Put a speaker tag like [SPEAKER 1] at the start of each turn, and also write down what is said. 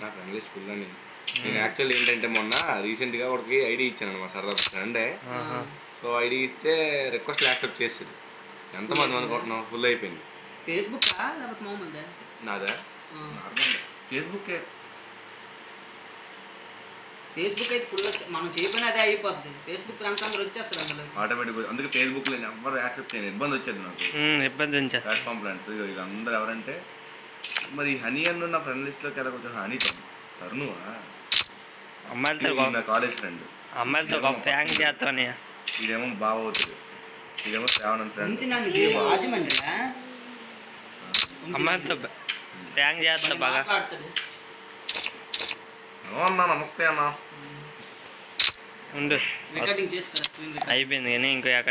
[SPEAKER 1] నా friend list full అని నేను యాక్చువల్ ఏంటంటే మొన్న రీసెంట్గా ఒకటికి ఐడి ఇచ్చాను మా సరదా ఫ్రెండే
[SPEAKER 2] ఆహా.
[SPEAKER 1] సో ఐడి ఇస్తే రిక్వెస్ట్ యాక్సెప్ట్ చేస్తుంది ఎంతమంది అనుకుంటున్నావు ఫుల్ అయిపోయింది
[SPEAKER 3] ఫేస్బుక్ లేకపోతే మామూలుదా
[SPEAKER 1] నాదా నార్మల్ ఫేస్బుక్కే
[SPEAKER 3] ఫేస్బుక్ అయితే ఫుల్ మనం చేయకపోయినా అదే అయిపోద్ది ఫేస్బుక్ ఫ్రెండ్స్ అందరూ వచ్చేస్తారు అందులో
[SPEAKER 1] ఆటోమేటిక్ అందుకే ఫేస్బుక్లో ఎవరు యాక్సెప్ట్ చేయను ఇబ్బంది వచ్చేది నాకు
[SPEAKER 2] ఉమ్, ఇబ్బంది ఉంచా
[SPEAKER 1] ప్లాట్ఫామ్ ఫ్రెండ్స్ వీళ్ళందరూ ఎవరంటే మరి హనీ అన్న నా ఫ్రెండ్ లిస్ట్లోకి వెళ్ళక కొంచెం హనీ తను తరుణువా
[SPEAKER 2] అమ్మాయిలతో
[SPEAKER 1] ఇది
[SPEAKER 2] గొప్ప
[SPEAKER 1] నా కాలేజ్ ఫ్రెండ్
[SPEAKER 2] అమ్మాయిలతో గొప్ప ఫ్యాంక్ చేస్తావని
[SPEAKER 1] ఇదేమో బావ అవుతుంది ఇదేమో శ్రావణ్ ఫ్రెండ్
[SPEAKER 3] వంశీ నన్ను ఇది రాజమండ్రిలా
[SPEAKER 2] అమ్మాయిలతో ఫ్యాంక్ చేస్తా బాగా
[SPEAKER 3] మాట్లాడతాడు
[SPEAKER 1] అన్నా నమస్తే అన్నా
[SPEAKER 2] ఉండు
[SPEAKER 3] రికార్డింగ్ చేసుకోరా స్క్రీన్ రికార్డ్
[SPEAKER 2] అయిపోయింది కానీ ఇంకో ఎక్కడ